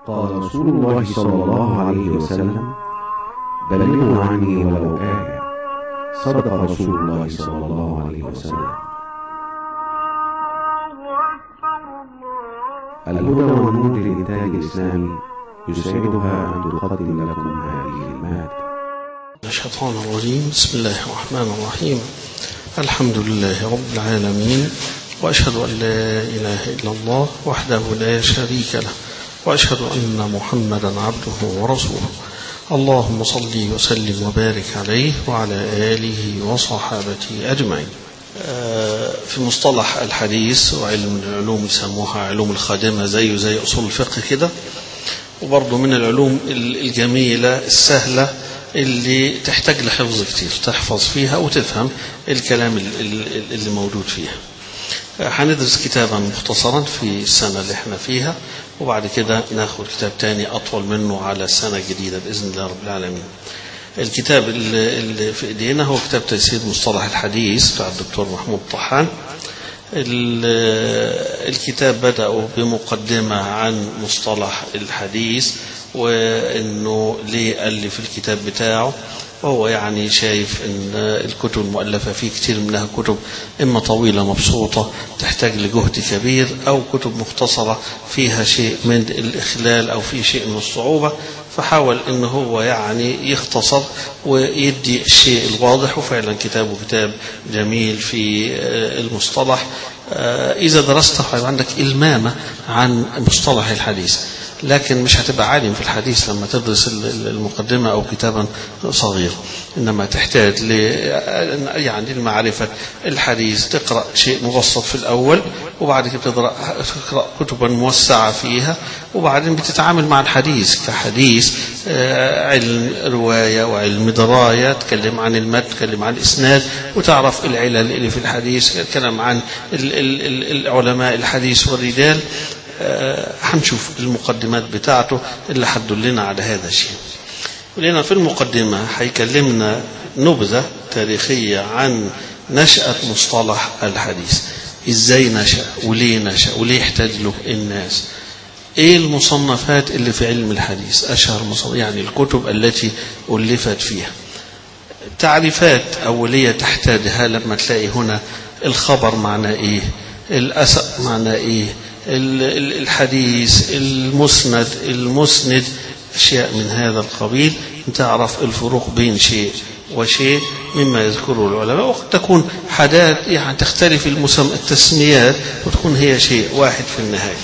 قال رسول الله صلى الله عليه وسلم بلغوا عني ولو آية صدق رسول الله صلى الله عليه وسلم الهدى والنور للإنتاج الإسلامي يسعدها أن تقدم لكم هذه المادة الشيطان الرجيم بسم الله الرحمن الرحيم الحمد لله رب العالمين وأشهد أن لا إله إلا الله وحده لا شريك له وأشهد أن محمدا عبده ورسوله اللهم صل وسلم وبارك عليه وعلى آله وصحابته أجمعين في مصطلح الحديث وعلم العلوم يسموها علوم الخادمة زيه زي أصول الفقه كده وبرضه من العلوم الجميلة السهلة اللي تحتاج لحفظ كتير تحفظ فيها وتفهم الكلام اللي موجود فيها هندرس كتابا مختصرا في السنة اللي احنا فيها وبعد كده ناخد كتاب تاني أطول منه على السنة الجديدة بإذن الله رب العالمين الكتاب اللي في ايدينا هو كتاب تيسير مصطلح الحديث بتاع الدكتور محمود طحان الكتاب بدأوا بمقدمة عن مصطلح الحديث وانه ليه ألف الكتاب بتاعه وهو يعني شايف ان الكتب المؤلفة فيه كتير منها كتب اما طويلة مبسوطة تحتاج لجهد كبير او كتب مختصرة فيها شيء من الاخلال او في شيء من الصعوبة فحاول ان هو يعني يختصر ويدي الشيء الواضح وفعلا كتابه كتاب جميل في المصطلح اذا درسته هيبقى عندك المامة عن مصطلح الحديث لكن مش هتبقى عالم في الحديث لما تدرس المقدمة أو كتابا صغير إنما تحتاج ل يعني المعرفة الحديث تقرأ شيء مبسط في الأول وبعد كده تقرأ كتبا موسعة فيها وبعدين بتتعامل مع الحديث كحديث علم رواية وعلم دراية تكلم عن المتن تكلم عن الإسناد وتعرف العلل اللي في الحديث تكلم عن العلماء الحديث والرجال هنشوف المقدمات بتاعته اللي هتدلنا على هذا الشيء ولنا في المقدمة هيكلمنا نبذة تاريخية عن نشأة مصطلح الحديث ازاي نشأ وليه نشأ وليه يحتاج له الناس ايه المصنفات اللي في علم الحديث اشهر مصنف يعني الكتب التي ألفت فيها تعريفات أولية تحتاجها لما تلاقي هنا الخبر معناه ايه الأثر معناه ايه الحديث المسند المسند أشياء من هذا القبيل تعرف الفروق بين شيء وشيء مما يذكره العلماء وقد تكون حدات يعني تختلف المسم التسميات وتكون هي شيء واحد في النهاية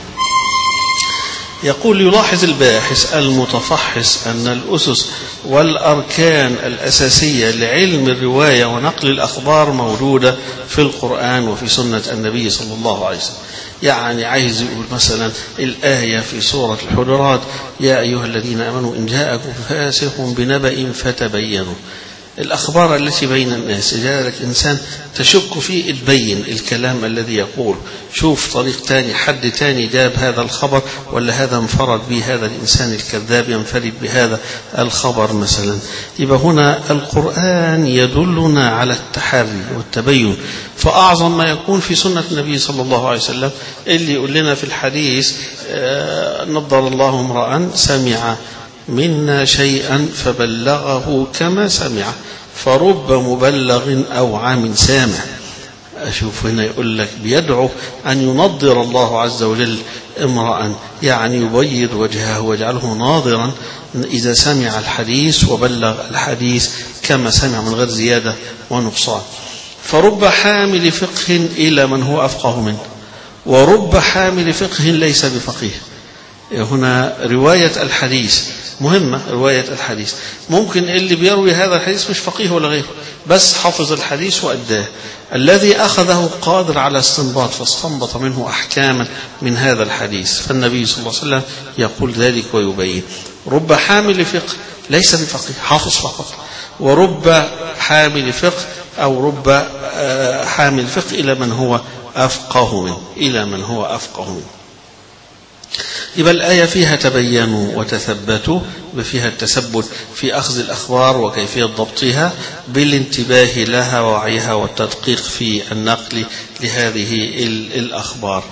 يقول يلاحظ الباحث المتفحص أن الأسس والأركان الأساسية لعلم الرواية ونقل الأخبار موجودة في القرآن وفي سنة النبي صلى الله عليه وسلم يعني عايز يقول مثلا الآية في سورة الحجرات يا أيها الذين آمنوا إن جاءكم فاسق بنبأ فتبينوا الأخبار التي بين الناس إذا لك إنسان تشك فيه تبين الكلام الذي يقول شوف طريق تاني حد تاني جاب هذا الخبر ولا هذا انفرد به هذا الإنسان الكذاب ينفرد بهذا الخبر مثلا يبقى هنا القرآن يدلنا على التحري والتبين فأعظم ما يكون في سنة النبي صلى الله عليه وسلم اللي يقول لنا في الحديث نضر الله امرأ سمع منا شيئا فبلغه كما سمع فرب مبلغ أو عام سامع أشوف هنا يقول لك بيدعو أن ينظر الله عز وجل امرأ يعني يبيض وجهه ويجعله ناظرا إذا سمع الحديث وبلغ الحديث كما سمع من غير زيادة ونقصان فرب حامل فقه إلى من هو أفقه منه ورب حامل فقه ليس بفقيه هنا رواية الحديث مهمة رواية الحديث ممكن اللي بيروي هذا الحديث مش فقيه ولا غيره بس حفظ الحديث وأداه الذي أخذه قادر على استنباط فاستنبط منه أحكاما من هذا الحديث فالنبي صلى الله عليه وسلم يقول ذلك ويبين رب حامل فقه ليس بفقيه حافظ فقط ورب حامل فقه أو رب حامل فقه إلى من هو أفقه منه إلى من هو أفقه منه يبقى الآية فيها تبينوا وتثبتوا فيها التثبت في أخذ الأخبار وكيفية ضبطها بالانتباه لها ووعيها والتدقيق في النقل لهذه الأخبار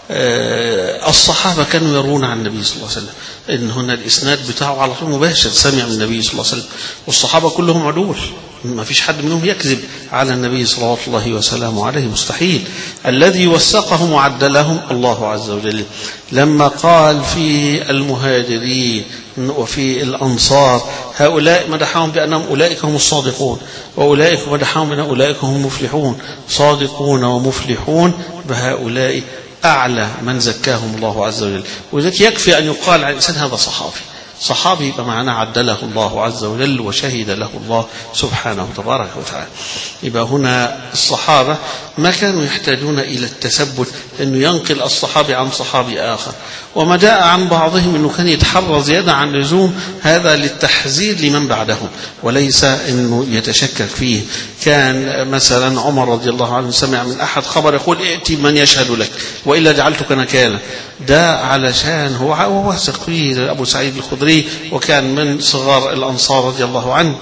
الصحابة كانوا يرون عن النبي صلى الله عليه وسلم إن هنا الإسناد بتاعه على طول مباشر سمع من النبي صلى الله عليه وسلم والصحابة كلهم عدول ما فيش حد منهم يكذب على النبي صلوات الله وسلامه عليه مستحيل الذي وثقهم وعدلهم الله عز وجل لما قال في المهاجرين وفي الأنصار هؤلاء مدحهم بأنهم أولئك هم الصادقون وأولئك مدحهم بأن أولئك هم المفلحون صادقون ومفلحون بهؤلاء أعلى من زكاهم الله عز وجل ولذلك يكفي أن يقال عن الإنسان هذا صحابي صحابي بمعنى عدله الله عز وجل وشهد له الله سبحانه تبارك وتعالى يبقى هنا الصحابة ما كانوا يحتاجون إلى التثبت أنه ينقل الصحابي عن صحابي آخر وما جاء عن بعضهم أنه كان يتحرى زيادة عن اللزوم هذا للتحذير لمن بعدهم وليس أنه يتشكك فيه كان مثلا عمر رضي الله عنه سمع من أحد خبر يقول ائتي من يشهد لك وإلا جعلتك نكالا ده علشان هو واثق فيه أبو سعيد الخدري وكان من صغار الأنصار رضي الله عنه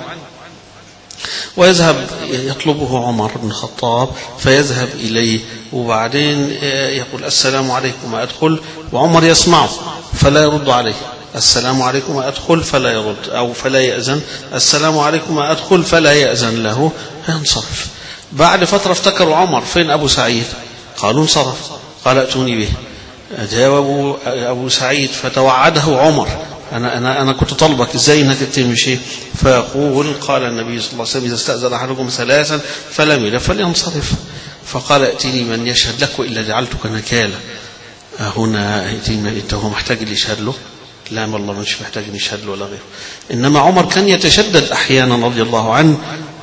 ويذهب يطلبه عمر بن الخطاب فيذهب إليه وبعدين يقول السلام عليكم أدخل وعمر يسمعه فلا يرد عليه السلام عليكم أدخل فلا يرد أو فلا يأذن السلام عليكم أدخل فلا يأذن له ينصرف بعد فترة افتكروا عمر فين أبو سعيد قالوا انصرف قال ائتوني به جاوب أبو سعيد فتوعده عمر أنا أنا أنا كنت طالبك إزاي إنك تمشي فيقول قال النبي صلى الله عليه وسلم إذا استأذن أحدكم ثلاثا فلم يلف فلينصرف فقال ائتني من يشهد لك وإلا جعلتك نكالا هنا أنت هو محتاج اللي يشهد له لا والله مش محتاج ان يشهد له ولا غيره انما عمر كان يتشدد احيانا رضي الله عنه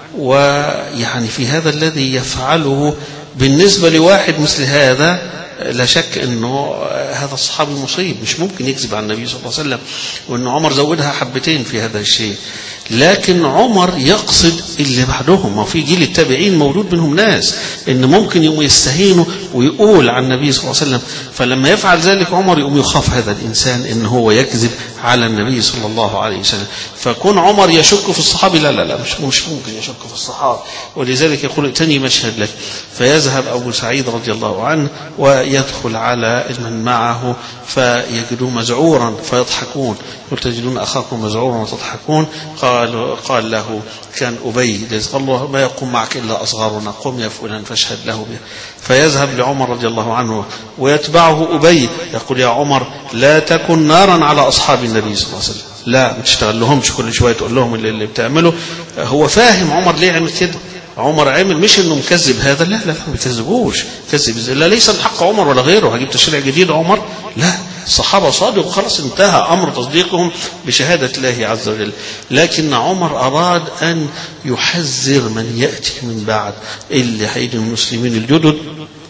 ويعني في هذا الذي يفعله بالنسبه لواحد مثل هذا لا شك انه هذا الصحابي مصيب مش ممكن يكذب عن النبي صلى الله عليه وسلم وان عمر زودها حبتين في هذا الشيء لكن عمر يقصد اللي بعدهم ما في جيل التابعين موجود منهم ناس ان ممكن يقوم يستهينوا ويقول عن النبي صلى الله عليه وسلم فلما يفعل ذلك عمر يقوم يخاف هذا الانسان ان هو يكذب على النبي صلى الله عليه وسلم فكون عمر يشك في الصحابي لا لا لا مش مش ممكن يشك في الصحابه ولذلك يقول ائتني مشهد لك فيذهب ابو سعيد رضي الله عنه ويدخل على من معه فيجدوه مزعورا فيضحكون قل تجدون اخاكم مزعورا وتضحكون قال قال له كان ابي قال الله ما يقوم معك الا اصغرنا قم يا فلان فاشهد له به فيذهب لعمر رضي الله عنه ويتبعه ابي يقول يا عمر لا تكن نارا على اصحاب النبي صلى الله عليه وسلم لا ما تشتغل لهمش كل شويه تقول لهم اللي, اللي بتعمله هو فاهم عمر ليه عمل كده عمر عمل مش انه مكذب هذا لا لا لا ما بيكذبوش كذب لا ليس من حق عمر ولا غيره هجيب تشريع جديد عمر لا الصحابة صادقوا خلاص انتهى أمر تصديقهم بشهادة الله عز وجل لكن عمر أراد أن يحذر من يأتي من بعد اللي هيجي المسلمين الجدد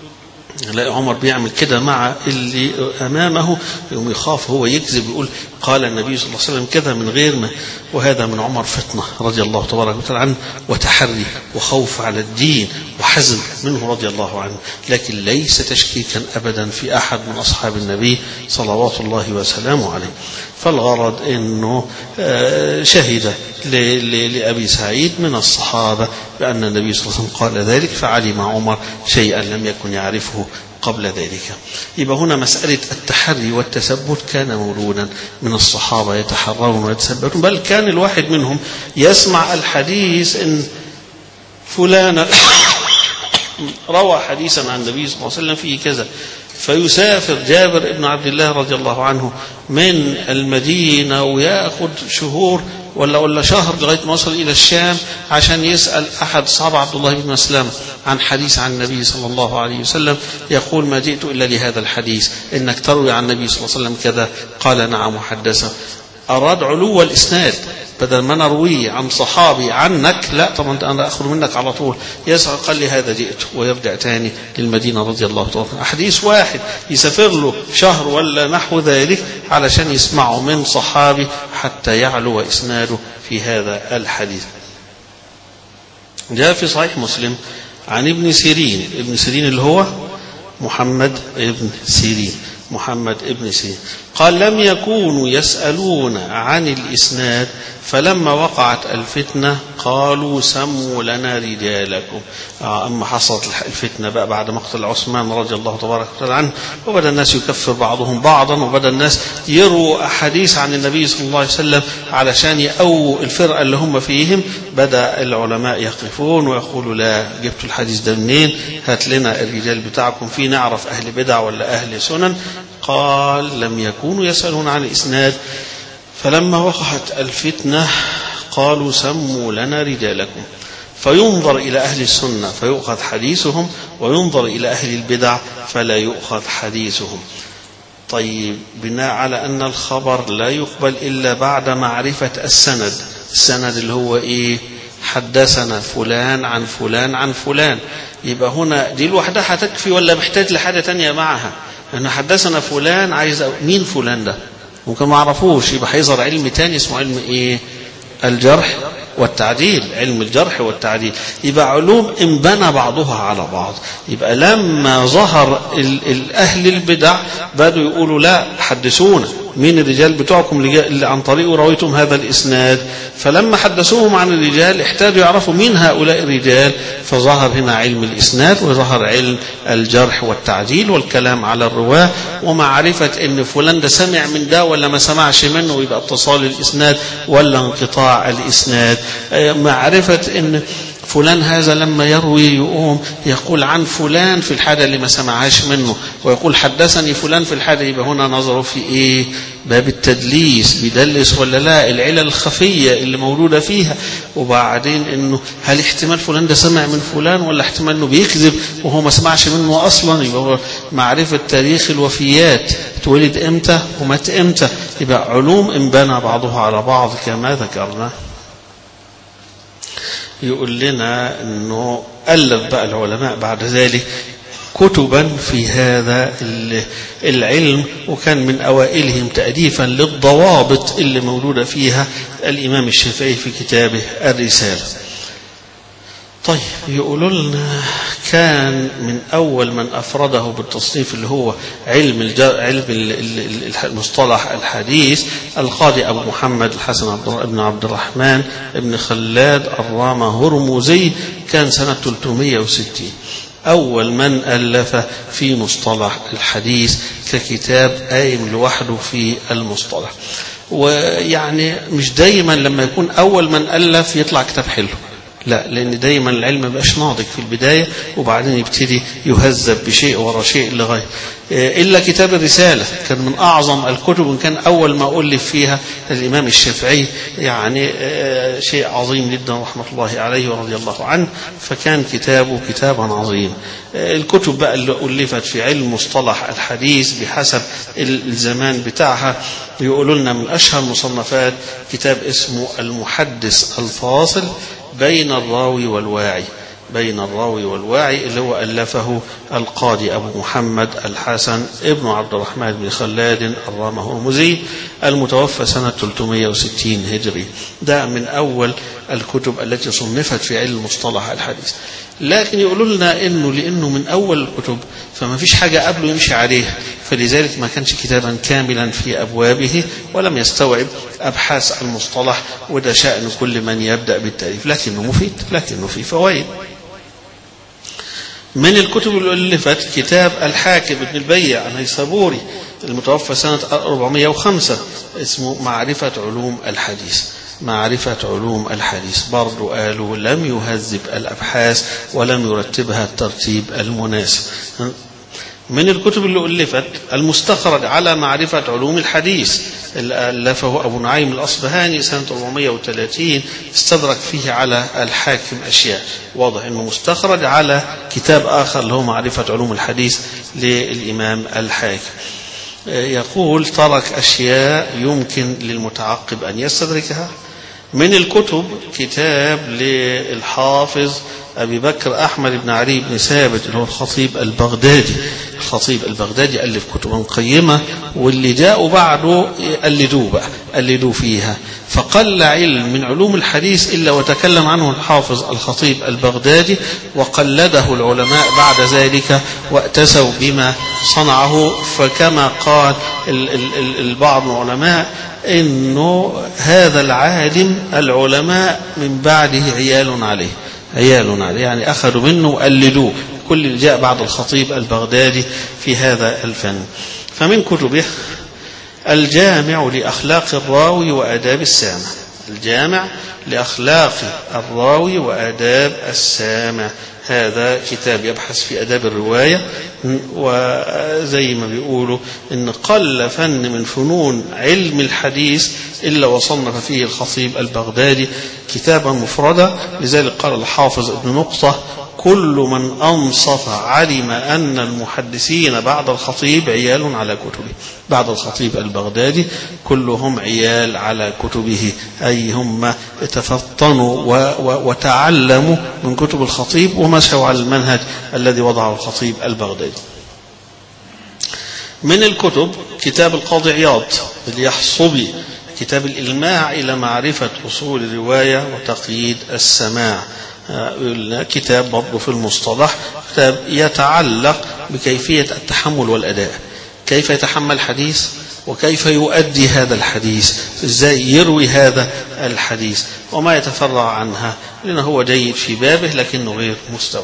لا عمر بيعمل كده مع اللي امامه يوم يخاف هو يكذب يقول قال النبي صلى الله عليه وسلم كذا من غير ما وهذا من عمر فتنه رضي الله تبارك وتعالى عنه وتحري وخوف على الدين وحزن منه رضي الله عنه لكن ليس تشكيكا ابدا في احد من اصحاب النبي صلوات الله وسلامه عليه فالغرض انه شهد لابي سعيد من الصحابه بان النبي صلى الله عليه وسلم قال ذلك فعلم عمر شيئا لم يكن يعرفه قبل ذلك يبقى هنا مسألة التحري والتثبت كان موجودا من الصحابة يتحرون ويتثبتون بل كان الواحد منهم يسمع الحديث إن فلان روى حديثا عن النبي صلى الله عليه وسلم فيه كذا فيسافر جابر بن عبد الله رضي الله عنه من المدينة ويأخذ شهور ولا ولا شهر لغاية ما وصل إلى الشام عشان يسأل أحد صحابة عبد الله بن مسلم عن حديث عن النبي صلى الله عليه وسلم يقول ما جئت إلا لهذا الحديث إنك تروي عن النبي صلى الله عليه وسلم كذا قال نعم وحدثه أراد علو الإسناد بدل ما نرويه عن صحابي عنك لا طبعا أنا أخذ منك على طول يسعى قال لي هذا جئت ويرجع تاني للمدينة رضي الله تعالى حديث واحد يسافر له شهر ولا نحو ذلك علشان يسمعه من صحابي حتى يعلو إسناده في هذا الحديث جاء في صحيح مسلم عن ابن سيرين ابن سيرين اللي هو محمد ابن سيرين محمد ابن سيرين قال لم يكونوا يسألون عن الإسناد فلما وقعت الفتنة قالوا سموا لنا رجالكم آه أما حصلت الفتنة بقى بعد مقتل عثمان رضي الله تبارك وتعالى عنه وبدأ الناس يكفر بعضهم بعضا وبدأ الناس يروا أحاديث عن النبي صلى الله عليه وسلم علشان يقووا الفرقة اللي هم فيهم بدأ العلماء يقفون ويقولوا لا جبتوا الحديث ده منين هات لنا الرجال بتاعكم فيه نعرف أهل بدع ولا أهل سنن قال لم يكونوا يسألون عن الإسناد فلما وقعت الفتنة قالوا سموا لنا رجالكم فينظر إلى أهل السنة فيؤخذ حديثهم وينظر إلى أهل البدع فلا يؤخذ حديثهم طيب بناء على أن الخبر لا يقبل إلا بعد معرفة السند السند اللي هو إيه حدثنا فلان عن فلان عن فلان يبقى هنا دي لوحدها هتكفي ولا محتاج لحاجة تانية معها أن حدثنا فلان عايز مين فلان ده ممكن ما اعرفوش يبقى هيظهر علم تاني اسمه علم ايه الجرح والتعديل علم الجرح والتعديل يبقى علوم انبنى بعضها على بعض يبقى لما ظهر اهل البدع بدوا يقولوا لا حدثونا مين الرجال بتوعكم اللي عن طريقه رويتم هذا الإسناد فلما حدثوهم عن الرجال احتاجوا يعرفوا مين هؤلاء الرجال فظهر هنا علم الإسناد وظهر علم الجرح والتعديل والكلام على الرواة ومعرفة ان فلان ده سمع من ده ولا ما سمعش منه يبقى اتصال الإسناد ولا انقطاع الإسناد معرفة ان فلان هذا لما يروي يقوم يقول عن فلان في الحاجة اللي ما سمعهاش منه ويقول حدثني فلان في الحاجة يبقى هنا نظره في ايه باب التدليس بيدلس ولا لا العلل الخفية اللي موجودة فيها وبعدين انه هل احتمال فلان ده سمع من فلان ولا احتمال انه بيكذب وهو ما سمعش منه اصلا يبقى هو معرفة تاريخ الوفيات اتولد امتى ومات امتى يبقى علوم انبنى بعضها على بعض كما ذكرنا يقول لنا انه الف بقى العلماء بعد ذلك كتبا في هذا العلم وكان من اوائلهم تاليفا للضوابط اللي موجوده فيها الامام الشافعي في كتابه الرساله طيب يقولوا لنا كان من أول من أفرده بالتصنيف اللي هو علم علم المصطلح الحديث القاضي أبو محمد الحسن بن عبد الرحمن بن خلاد الرامة هرمزي كان سنة 360 أول من ألف في مصطلح الحديث ككتاب قايم لوحده في المصطلح ويعني مش دايما لما يكون أول من ألف يطلع كتاب حلو لا لأن دايما العلم ما بقاش ناضج في البداية وبعدين يبتدي يهذب بشيء ورا شيء لغاية إلا كتاب الرسالة كان من أعظم الكتب وإن كان أول ما ألف فيها الإمام الشافعي يعني شيء عظيم جدا رحمة الله عليه ورضي الله عنه فكان كتابه كتابا عظيم الكتب بقى اللي ألفت في علم مصطلح الحديث بحسب الزمان بتاعها يقولوا لنا من أشهر مصنفات كتاب اسمه المحدث الفاصل بين الراوي والواعي بين الراوي والواعي اللي هو ألفه القاضي أبو محمد الحسن ابن عبد الرحمن بن خلاد الرامة هرمزي المتوفى سنة 360 هجري ده من أول الكتب التي صنفت في علم مصطلح الحديث لكن يقولوا لنا انه لانه من اول الكتب فما فيش حاجه قبله يمشي عليها فلذلك ما كانش كتابا كاملا في ابوابه ولم يستوعب ابحاث المصطلح وده شان كل من يبدا بالتاليف لكنه مفيد لكنه فيه فوائد من الكتب اللي ألفت كتاب الحاكم ابن البيع النيسابوري المتوفى سنة 405 اسمه معرفة علوم الحديث معرفة علوم الحديث برضو قالوا لم يهذب الأبحاث ولم يرتبها الترتيب المناسب من الكتب اللي ألفت المستخرج على معرفة علوم الحديث اللي ألفه أبو نعيم الأصبهاني سنة 430 استدرك فيه على الحاكم أشياء واضح أنه مستخرج على كتاب آخر اللي هو معرفة علوم الحديث للإمام الحاكم يقول ترك أشياء يمكن للمتعقب أن يستدركها من الكتب كتاب للحافظ أبي بكر أحمد بن علي بن ثابت اللي هو الخطيب البغدادي الخطيب البغدادي ألف كتبا قيمة واللي جاءوا بعده قلدوه بقى قلدوه فيها فقل علم من علوم الحديث إلا وتكلم عنه الحافظ الخطيب البغدادي وقلده العلماء بعد ذلك واتسوا بما صنعه فكما قال البعض من العلماء انه هذا العالم العلماء من بعده عيال عليه عيال عليه يعني اخذوا منه وقلدوه كل اللي جاء بعد الخطيب البغدادي في هذا الفن فمن كتبه الجامع لأخلاق الراوي وآداب السامع الجامع لأخلاق الراوي وآداب السامع هذا كتاب يبحث في أداب الرواية وزي ما بيقولوا إن قل فن من فنون علم الحديث إلا وصنف فيه الخطيب البغدادي كتابا مفردا لذلك قال الحافظ ابن نقطة كل من أنصف علم أن المحدثين بعد الخطيب عيال على كتبه بعد الخطيب البغدادي كلهم عيال على كتبه أي هم تفطنوا وتعلموا من كتب الخطيب ومشوا على المنهج الذي وضعه الخطيب البغدادي من الكتب كتاب القاضي عياض اليحصبي كتاب الإلماع إلى معرفة أصول الرواية وتقييد السماع كتاب برضه في المصطلح كتاب يتعلق بكيفية التحمل والأداء كيف يتحمل حديث وكيف يؤدي هذا الحديث ازاي يروي هذا الحديث وما يتفرع عنها لأنه هو جيد في بابه لكنه غير مستوى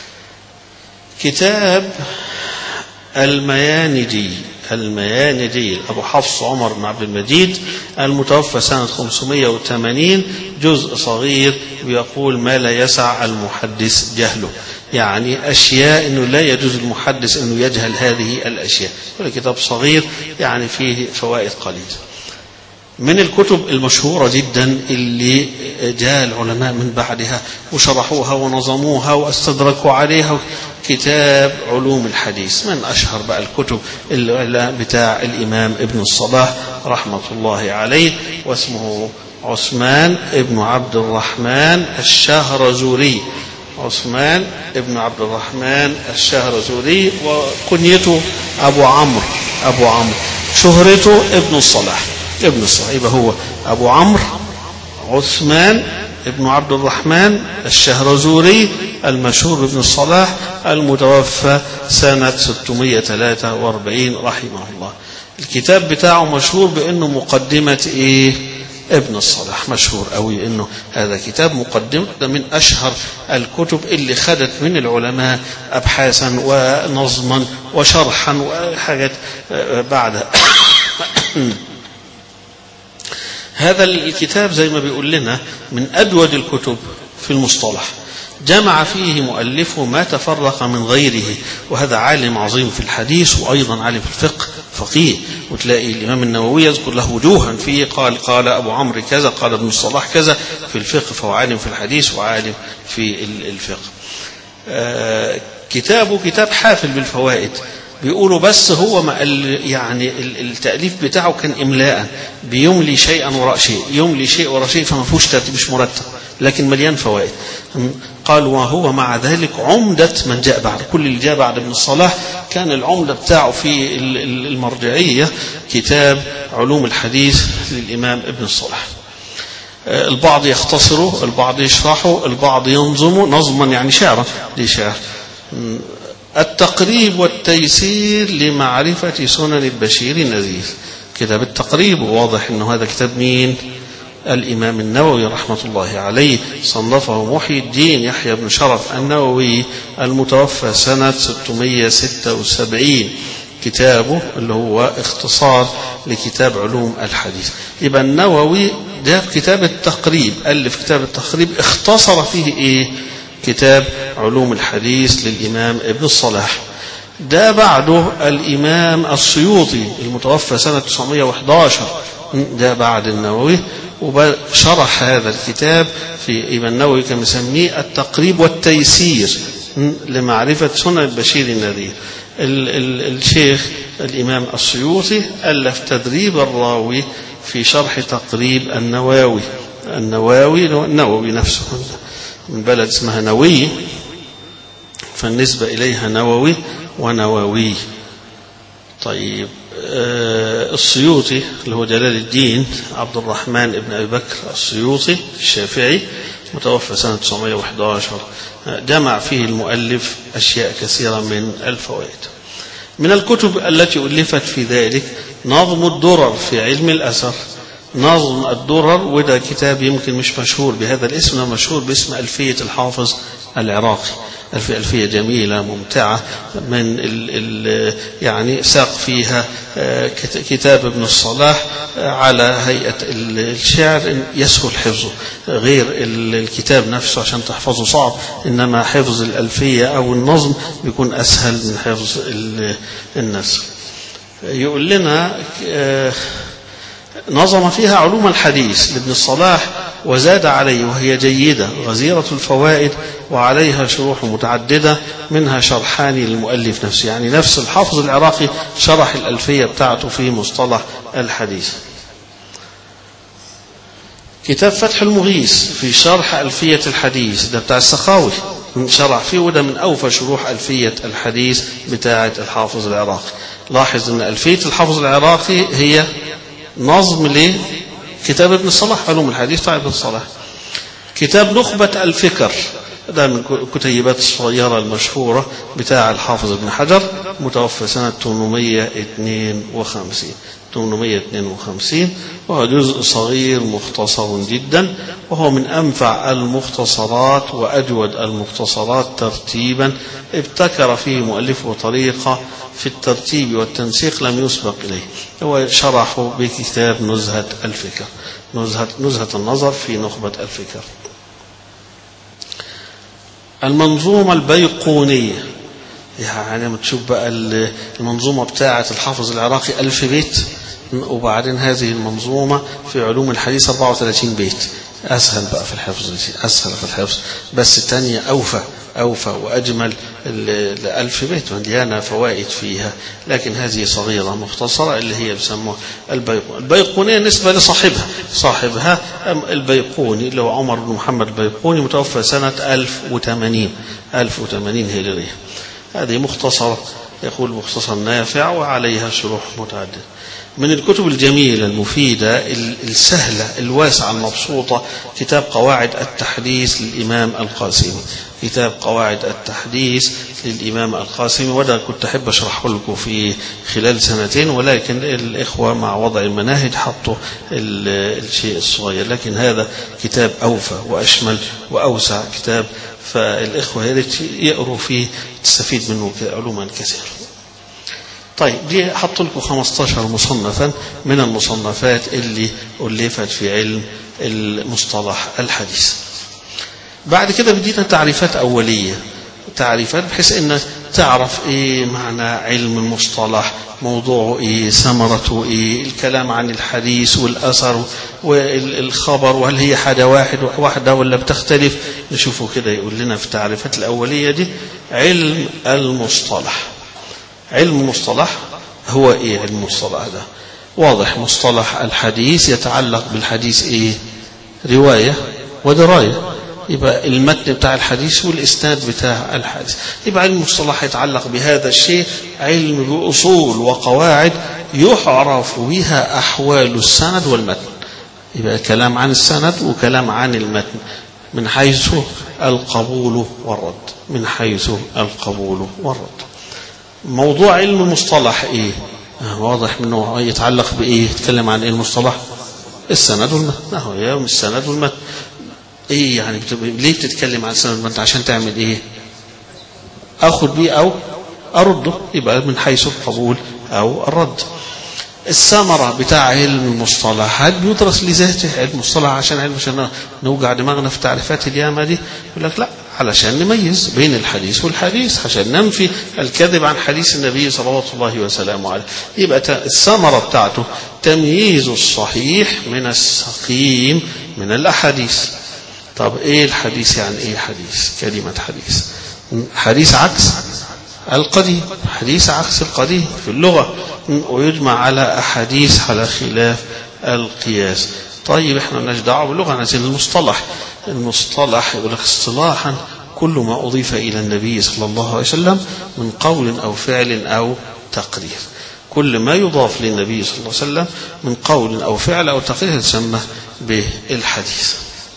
كتاب الميانجي الميانجي أبو حفص عمر بن عبد المجيد المتوفى سنة 580 جزء صغير بيقول ما لا يسع المحدث جهله يعني أشياء أنه لا يجوز المحدث أنه يجهل هذه الأشياء كتاب صغير يعني فيه فوائد قليلة من الكتب المشهورة جدا اللي جاء العلماء من بعدها وشرحوها ونظموها واستدركوا عليها كتاب علوم الحديث من أشهر بقى الكتب بتاع الإمام ابن الصلاح رحمة الله عليه واسمه عثمان ابن عبد الرحمن الشهرزوري عثمان ابن عبد الرحمن الشهرزوري وكنيته أبو عمرو أبو عمرو شهرته ابن الصلاح ابن الصلاح يبقى هو أبو عمرو عثمان ابن عبد الرحمن الشهرزوري المشهور بابن الصلاح المتوفى سنة 643 رحمه الله الكتاب بتاعه مشهور بأنه مقدمة إيه ابن الصلاح مشهور قوي انه هذا كتاب مقدم ده من اشهر الكتب اللي خدت من العلماء ابحاثا ونظما وشرحا وحاجات بعد هذا الكتاب زي ما بيقول لنا من أجود الكتب في المصطلح جمع فيه مؤلفه ما تفرق من غيره وهذا عالم عظيم في الحديث وأيضا عالم في الفقه فقيه وتلاقي الإمام النووي يذكر له وجوها فيه قال قال أبو عمرو كذا قال ابن الصلاح كذا في الفقه فهو عالم في الحديث وعالم في الفقه آه كتابه كتاب حافل بالفوائد بيقولوا بس هو ما يعني التأليف بتاعه كان إملاء بيملي شيئا وراء شيء يملي شيء وراء شيء فما فيهوش ترتيب مش مرتب لكن مليان فوائد قال وهو مع ذلك عمدة من جاء بعد كل اللي جاء بعد ابن الصلاح كان العمدة بتاعه في المرجعية كتاب علوم الحديث للإمام ابن الصلاح البعض يختصره البعض يشرحه البعض ينظمه نظما يعني شعرا دي شعر التقريب والتيسير لمعرفة سنن البشير النذير كتاب التقريب واضح أنه هذا كتاب مين الإمام النووي رحمة الله عليه صنفه محي الدين يحيى بن شرف النووي المتوفى سنة 676 كتابه اللي هو اختصار لكتاب علوم الحديث يبقى النووي ده كتاب التقريب ألف كتاب التقريب اختصر فيه ايه كتاب علوم الحديث للإمام ابن الصلاح ده بعده الإمام السيوطي المتوفى سنة 911 ده بعد النووي وشرح هذا الكتاب في ابن النووي كان مسميه التقريب والتيسير لمعرفة سنن البشير النذير ال ال الشيخ الإمام السيوطي ألف تدريب الراوي في شرح تقريب النواوي النواوي النووي نفسه من بلد اسمها نوي فالنسبة إليها نووي ونووي طيب آه السيوطي اللي هو جلال الدين عبد الرحمن ابن أبي بكر السيوطي الشافعي متوفى سنة 911 جمع فيه المؤلف أشياء كثيرة من الفوائد من الكتب التي ألفت في ذلك نظم الدرر في علم الأثر نظم الدرر وده كتاب يمكن مش مشهور بهذا الاسم مشهور باسم ألفية الحافظ العراقي ألفية, ألفية جميلة ممتعة من ال ال يعني ساق فيها كتاب ابن الصلاح على هيئة الشعر يسهل حفظه غير الكتاب نفسه عشان تحفظه صعب إنما حفظ الألفية أو النظم بيكون أسهل من حفظ النثر يقول لنا نظم فيها علوم الحديث لابن الصلاح وزاد عليه وهي جيدة غزيرة الفوائد وعليها شروح متعددة منها شرحان للمؤلف نفسه يعني نفس الحافظ العراقي شرح الألفية بتاعته في مصطلح الحديث كتاب فتح المغيث في شرح ألفية الحديث ده بتاع السخاوي شرح فيه وده من أوفى شروح ألفية الحديث بتاعة الحافظ العراقي لاحظ أن ألفية الحافظ العراقي هي نظم لكتاب ابن الصلاح علوم الحديث بتاع ابن الصلاح كتاب نخبة الفكر ده من كتيبات الصغيرة المشهورة بتاع الحافظ ابن حجر متوفى سنة 852 852 وهو جزء صغير مختصر جدا وهو من أنفع المختصرات وأجود المختصرات ترتيبا ابتكر فيه مؤلفه طريقة في الترتيب والتنسيق لم يسبق إليه هو شرحه بكتاب نزهة الفكر نزهة, نزهة النظر في نخبة الفكر المنظومة البيقونية يعني لما تشوف بقى المنظومة بتاعة الحافظ العراقي ألف بيت وبعدين هذه المنظومة في علوم الحديث 34 بيت أسهل بقى في الحفظ أسهل في الحفظ بس الثانية أوفى أوفى وأجمل الألف بيت مليانة فوائد فيها لكن هذه صغيرة مختصرة اللي هي بيسموها البيقونية البيقونية نسبة لصاحبها صاحبها البيقوني اللي هو عمر بن محمد البيقوني متوفى سنة 1080 1080 هجرية هذه مختصرة يقول مختصر نافع وعليها شروح متعددة من الكتب الجميلة المفيدة السهلة الواسعة المبسوطة كتاب قواعد التحديث للإمام القاسمي كتاب قواعد التحديث للإمام القاسمي وده كنت أحب أشرحه لكم في خلال سنتين ولكن الإخوة مع وضع المناهج حطوا الشيء الصغير لكن هذا كتاب أوفى وأشمل وأوسع كتاب فالإخوة يقروا فيه تستفيد منه علوما كثيرة طيب دي حط لكم 15 مصنفا من المصنفات اللي ألفت في علم المصطلح الحديث بعد كده بدينا تعريفات أولية تعريفات بحيث أن تعرف إيه معنى علم المصطلح موضوعه إيه ثمرته إيه الكلام عن الحديث والأثر والخبر وهل هي حاجة واحد واحدة ولا بتختلف نشوفه كده يقول لنا في التعريفات الأولية دي علم المصطلح علم المصطلح هو ايه علم المصطلح ده واضح مصطلح الحديث يتعلق بالحديث ايه رواية ودراية يبقى المتن بتاع الحديث والإسناد بتاع الحديث يبقى علم المصطلح يتعلق بهذا الشيء علم بأصول وقواعد يعرف بها أحوال السند والمتن يبقى كلام عن السند وكلام عن المتن من حيث القبول والرد من حيث القبول والرد موضوع علم المصطلح ايه آه واضح منه يتعلق بايه يتكلم عن ايه المصطلح السند والمتن اهو يا السند والمتن ايه يعني بتب... ليه بتتكلم عن السند والمتن عشان تعمل ايه اخذ بيه او ارده يبقى من حيث القبول او الرد الثمرة بتاع علم المصطلح هل بيدرس لذاته علم المصطلح عشان علم عشان نوجع دماغنا في تعريفات اليامة دي يقول لك لا علشان نميز بين الحديث والحديث عشان ننفي الكذب عن حديث النبي صلوات الله وسلامه عليه يبقى الثمرة بتاعته تمييز الصحيح من السقيم من الأحاديث طب ايه الحديث يعني ايه حديث كلمة حديث حديث عكس القديم حديث عكس القديم في اللغة ويجمع على أحاديث على خلاف القياس طيب احنا مالناش دعوه باللغه عايزين المصطلح المصطلح يقول لك اصطلاحا كل ما اضيف الى النبي صلى الله عليه وسلم من قول او فعل او تقرير كل ما يضاف للنبي صلى الله عليه وسلم من قول او فعل او تقرير يسمى بالحديث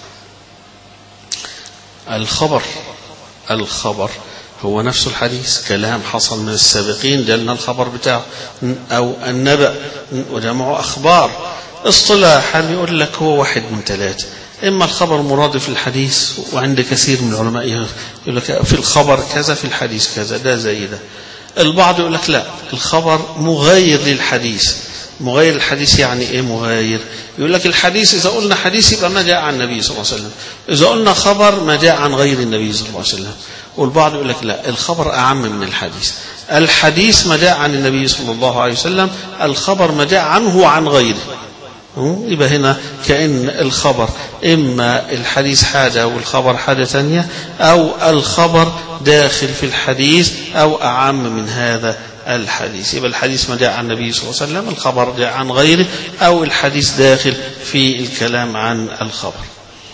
الخبر الخبر هو نفس الحديث كلام حصل من السابقين جلنا الخبر بتاعه أو النبأ وجمعوا أخبار اصطلاحا يقول لك هو واحد من ثلاثة إما الخبر مرادف للحديث وعند كثير من العلماء يقول لك في الخبر كذا في الحديث كذا ده زي ده البعض يقول لك لا الخبر مغاير للحديث مغاير الحديث يعني ايه مغاير يقول لك الحديث اذا قلنا حديث يبقى ما جاء عن النبي صلى الله عليه وسلم اذا قلنا خبر ما جاء عن غير النبي صلى الله عليه وسلم والبعض يقول لك لا الخبر اعم من الحديث الحديث ما جاء عن النبي صلى الله عليه وسلم الخبر ما جاء عنه وعن غيره يبقى هنا كأن الخبر إما الحديث حاجة والخبر حاجة ثانية أو الخبر داخل في الحديث أو أعم من هذا الحديث يبقى الحديث ما جاء عن النبي صلى الله عليه وسلم الخبر جاء عن غيره أو الحديث داخل في الكلام عن الخبر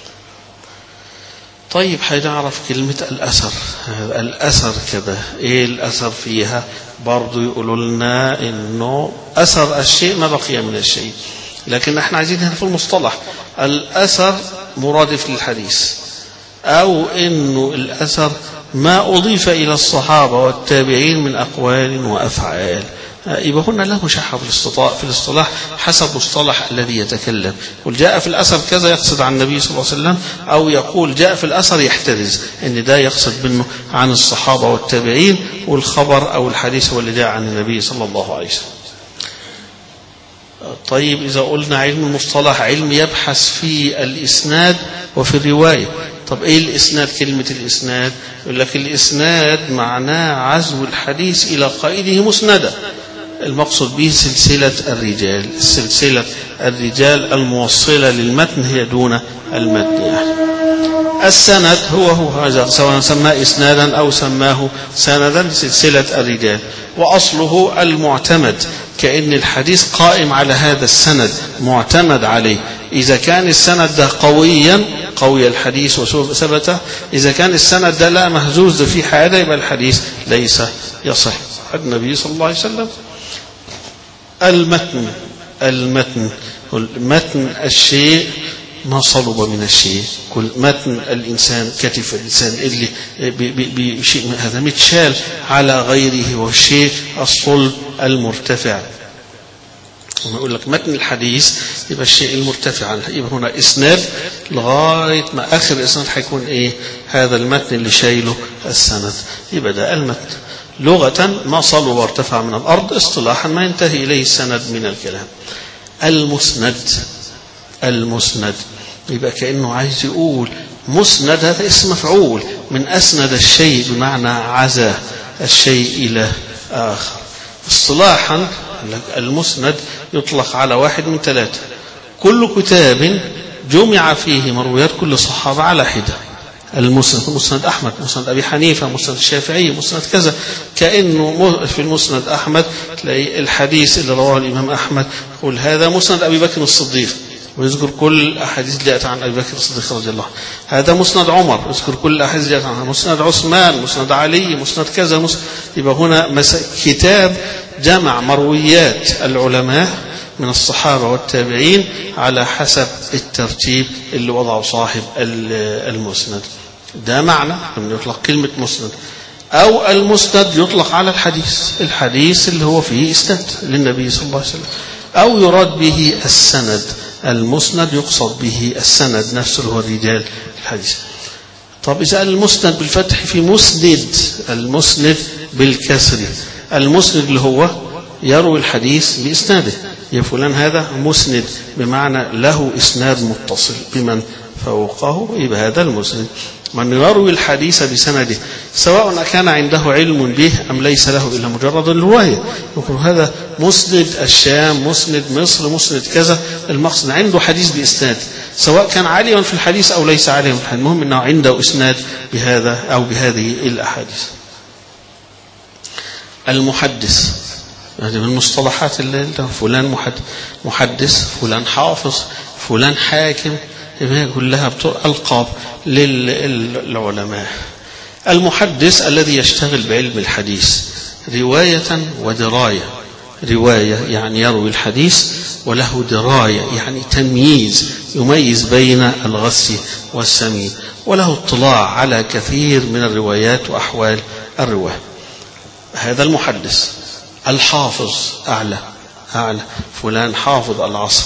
طيب هنعرف كلمة الأثر الأثر كده إيه الأثر فيها برضو يقولوا لنا إنه أثر الشيء ما بقي من الشيء لكن احنا عايزين هنا في المصطلح الأثر مرادف للحديث أو إنه الأثر ما أضيف إلى الصحابة والتابعين من أقوال وأفعال يبقى هنا لا مشاحة في الاصطلاح حسب مصطلح الذي يتكلم قل جاء في الأثر كذا يقصد عن النبي صلى الله عليه وسلم أو يقول جاء في الأثر يحترز إن ده يقصد منه عن الصحابة والتابعين والخبر أو الحديث هو اللي جاء عن النبي صلى الله عليه وسلم طيب إذا قلنا علم المصطلح علم يبحث في الإسناد وفي الرواية طب إيه الإسناد كلمة الإسناد يقول لك الإسناد معناه عزو الحديث إلى قائده مسندا المقصود به سلسلة الرجال سلسلة الرجال الموصلة للمتن هي دون المتن يعني. السند هو هو هذا سواء سماه إسنادا أو سماه سندا سلسلة الرجال وأصله المعتمد كأن الحديث قائم على هذا السند معتمد عليه إذا كان السند ده قويا قوي الحديث وثبته إذا كان السند ده لا مهزوز في حاجة يبقى الحديث ليس يصح النبي صلى الله عليه وسلم المتن المتن متن الشيء ما صلب من الشيء كل متن الإنسان كتف الإنسان اللي بشيء هذا متشال على غيره والشيء الصلب المرتفع لما يقول لك متن الحديث يبقى الشيء المرتفع يبقى هنا إسناد لغاية ما آخر الإسناد هيكون إيه هذا المتن اللي شايله السند يبقى ده المتن لغة ما صلب وارتفع من الأرض اصطلاحا ما ينتهي إليه السند من الكلام المسند المسند يبقى كأنه عايز يقول مسند هذا اسم مفعول من أسند الشيء بمعنى عزى الشيء إلى آخر اصطلاحا المسند يطلق على واحد من ثلاثة كل كتاب جمع فيه مرويات كل صحابة على حدة المسند مسند أحمد مسند أبي حنيفة مسند الشافعي مسند كذا كأنه في المسند أحمد تلاقي الحديث اللي رواه الإمام أحمد يقول هذا مسند أبي بكر الصديق ويذكر كل الأحاديث اللي جاءت عن أبي بكر الصديق رضي الله هذا مسند عمر يذكر كل الأحاديث اللي جاءت عنه مسند عثمان مسند علي مسند كذا مسند يبقى هنا مس... كتاب جمع مرويات العلماء من الصحابة والتابعين على حسب الترتيب اللي وضعه صاحب المسند ده معنى لما يطلق كلمة مسند أو المسند يطلق على الحديث الحديث اللي هو فيه إسناد للنبي صلى الله عليه وسلم أو يراد به السند المسند يقصد به السند نفسه هو الرجال الحديث طب إذا المسند بالفتح في مسند المسند بالكسر المسند اللي هو يروي الحديث بإسناده يا فلان هذا مسند بمعنى له إسناد متصل بمن فوقه يبقى هذا المسند من يروي الحديث بسنده سواء كان عنده علم به أم ليس له إلا مجرد الرواية يقول هذا مسند الشام مسند مصر مسند كذا المقصد عنده حديث بإسناد سواء كان عاليا في الحديث أو ليس عاليا في الحديث المهم أنه عنده إسناد بهذا أو بهذه الأحاديث المحدث هذه من المصطلحات اللي فلان محدث فلان حافظ فلان حاكم كلها ألقاب للعلماء المحدث الذي يشتغل بعلم الحديث رواية ودراية رواية يعني يروي الحديث وله دراية يعني تمييز يميز بين الغث والسمين وله اطلاع على كثير من الروايات وأحوال الرواه هذا المحدث الحافظ أعلى أعلى فلان حافظ العصر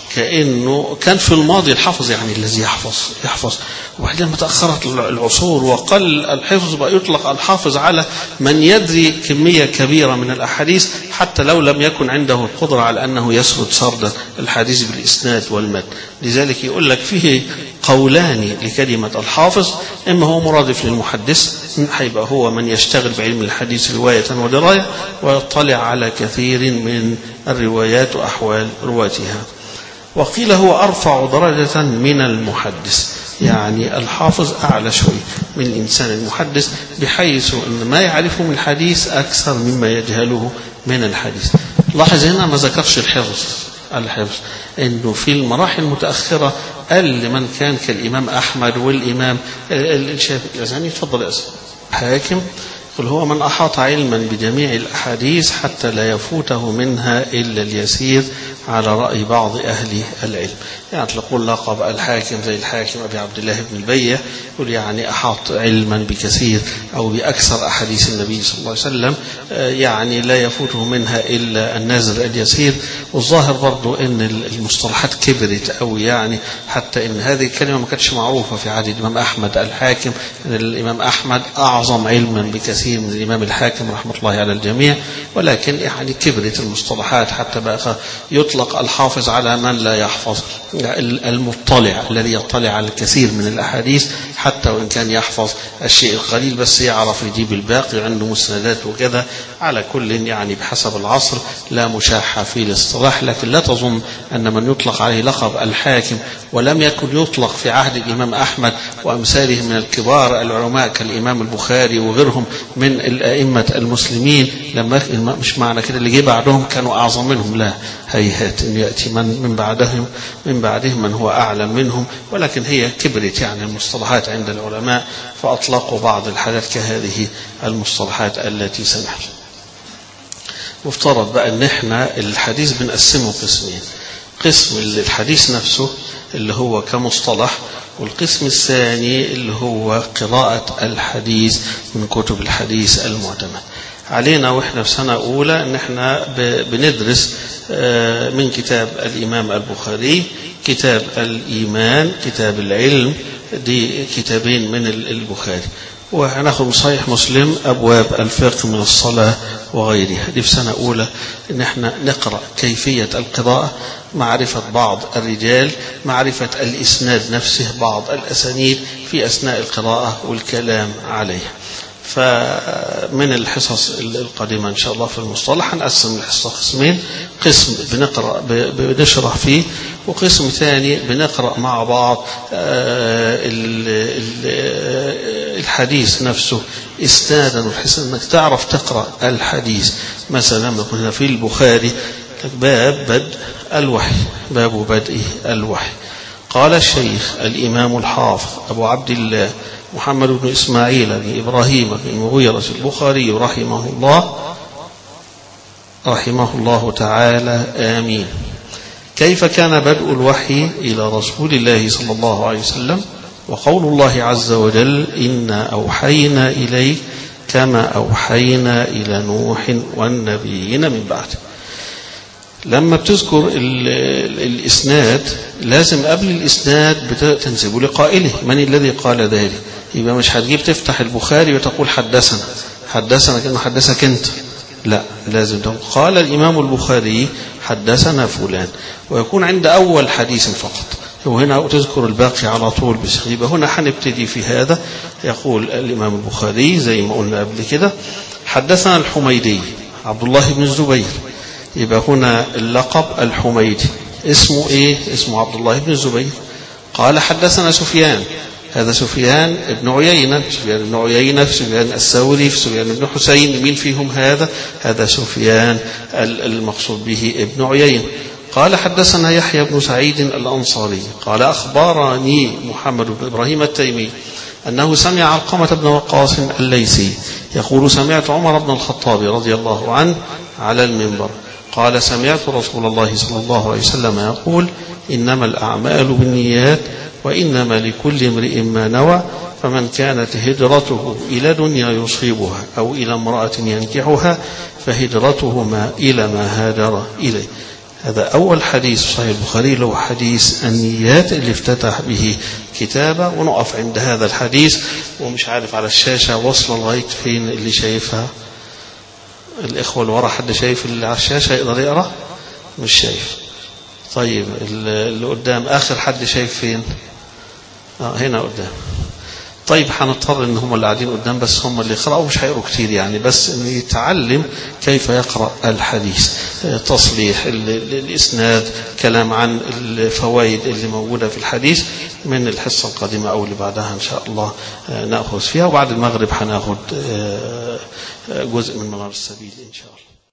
كأنه كان في الماضي الحافظ يعني الذي يحفظ يحفظ وبعدين ما تأخرت العصور وقل الحفظ بقى يطلق الحافظ على من يدري كمية كبيرة من الأحاديث حتى لو لم يكن عنده القدرة على أنه يسرد سرد الحديث بالإسناد والمد لذلك يقول لك فيه قولان لكلمة الحافظ إما هو مرادف للمحدث هيبقى هو من يشتغل بعلم الحديث رواية ودراية ويطلع على كثير من الروايات وأحوال رواتها وقيل هو أرفع درجة من المحدث يعني الحافظ أعلى شوي من الإنسان المحدث بحيث أن ما يعرفه من الحديث أكثر مما يجهله من الحديث لاحظ هنا ما ذكرش الحفظ الحفظ أنه في المراحل المتأخرة قال من كان كالإمام أحمد والإمام الشافعي يعني تفضل يا حاكم قل هو من أحاط علما بجميع الأحاديث حتى لا يفوته منها إلا اليسير على رأي بعض أهل العلم يعني تقول لقب الحاكم زي الحاكم أبي عبد الله بن البية يقول يعني أحاط علما بكثير أو بأكثر أحاديث النبي صلى الله عليه وسلم يعني لا يفوته منها إلا النازل اليسير والظاهر برضو أن المصطلحات كبرت أو يعني حتى أن هذه الكلمة ما كانتش معروفة في عهد الإمام أحمد الحاكم أن الإمام أحمد أعظم علما بكثير من الإمام الحاكم رحمة الله على الجميع ولكن يعني كبرت المصطلحات حتى بقى يطلق الحافظ على من لا يحفظ المطلع الذي يطلع على الكثير من الأحاديث حتى وإن كان يحفظ الشيء القليل بس يعرف يجيب الباقي عنده مسندات وكذا على كل يعني بحسب العصر لا مشاحة في الاصطلاح لكن لا تظن أن من يطلق عليه لقب الحاكم ولم يكن يطلق في عهد الإمام أحمد وأمثاله من الكبار العلماء كالإمام البخاري وغيرهم من الأئمة المسلمين لما مش معنى كده اللي جه بعدهم كانوا أعظم منهم لا هيهات أن يأتي من من بعدهم من بعدهم من هو أعلم منهم ولكن هي كبرت يعني المصطلحات عند العلماء فأطلقوا بعض الحاجات كهذه المصطلحات التي سمعت مفترض بقى ان احنا الحديث بنقسمه قسمين قسم الحديث نفسه اللي هو كمصطلح والقسم الثاني اللي هو قراءة الحديث من كتب الحديث المعتمد علينا واحنا في سنة أولى ان احنا بندرس من كتاب الإمام البخاري كتاب الإيمان كتاب العلم دي كتابين من البخاري وهناخد صحيح مسلم أبواب الفقه من الصلاة وغيرها دي في سنة أولى إن احنا نقرأ كيفية القراءة معرفة بعض الرجال معرفة الإسناد نفسه بعض الأسانيد في أثناء القراءة والكلام عليه فمن الحصص القادمة إن شاء الله في المصطلح هنقسم الحصة قسمين قسم بنقرأ بنشرح فيه وقسم ثاني بنقرأ مع بعض الحديث نفسه إسنادا بحيث أنك تعرف تقرأ الحديث مثلا لما كنا في البخاري باب بدء الوحي باب بدء الوحي قال الشيخ الإمام الحافظ أبو عبد الله محمد بن إسماعيل بن إبراهيم بن مغيرة البخاري رحمه الله رحمه الله تعالى آمين كيف كان بدء الوحي إلى رسول الله صلى الله عليه وسلم وقول الله عز وجل إنا أوحينا إليك كما أوحينا إلى نوح والنبيين من بعده لما بتذكر الإسناد لازم قبل الإسناد تنسبه لقائله من الذي قال ذلك يبقى مش هتجيب تفتح البخاري وتقول حدثنا حدثنا كأنه حدثك أنت لا لازم تقول قال الإمام البخاري حدثنا فلان ويكون عند أول حديث فقط وهنا تذكر الباقي على طول بس يبقى هنا هنبتدي في هذا يقول الإمام البخاري زي ما قلنا قبل كده حدثنا الحميدي عبد الله بن الزبير يبقى هنا اللقب الحميدي اسمه ايه اسمه عبد الله بن الزبير قال حدثنا سفيان هذا سفيان بن عيينة سفيان بن عيينة في سفيان الثوري في سفيان بن حسين مين فيهم هذا هذا سفيان المقصود به ابن عيينة قال حدثنا يحيى بن سعيد الأنصاري قال أخبرني محمد بن إبراهيم التيمي أنه سمع علقمة بن وقاص الليثي يقول سمعت عمر بن الخطاب رضي الله عنه على المنبر قال سمعت رسول الله صلى الله عليه وسلم يقول إنما الأعمال بالنيات وإنما لكل امرئ ما نوى فمن كانت هجرته إلى دنيا يصيبها أو إلى امرأة ينكحها فهجرته ما إلى ما هاجر إليه هذا أول حديث صحيح البخاري اللي هو حديث النيات اللي افتتح به كتابه ونقف عند هذا الحديث ومش عارف على الشاشة وصل لغاية فين اللي شايفها الإخوة اللي ورا حد شايف اللي على الشاشة يقدر يقرأ مش شايف طيب اللي قدام آخر حد شايف فين آه هنا قدام طيب هنضطر ان هم اللي قاعدين قدام بس هم اللي يقرأوا مش هيقروا كتير يعني بس ان يتعلم كيف يقرأ الحديث تصليح الاسناد كلام عن الفوائد اللي موجودة في الحديث من الحصة القادمة او اللي بعدها ان شاء الله نأخذ فيها وبعد المغرب هناخد جزء من منار السبيل ان شاء الله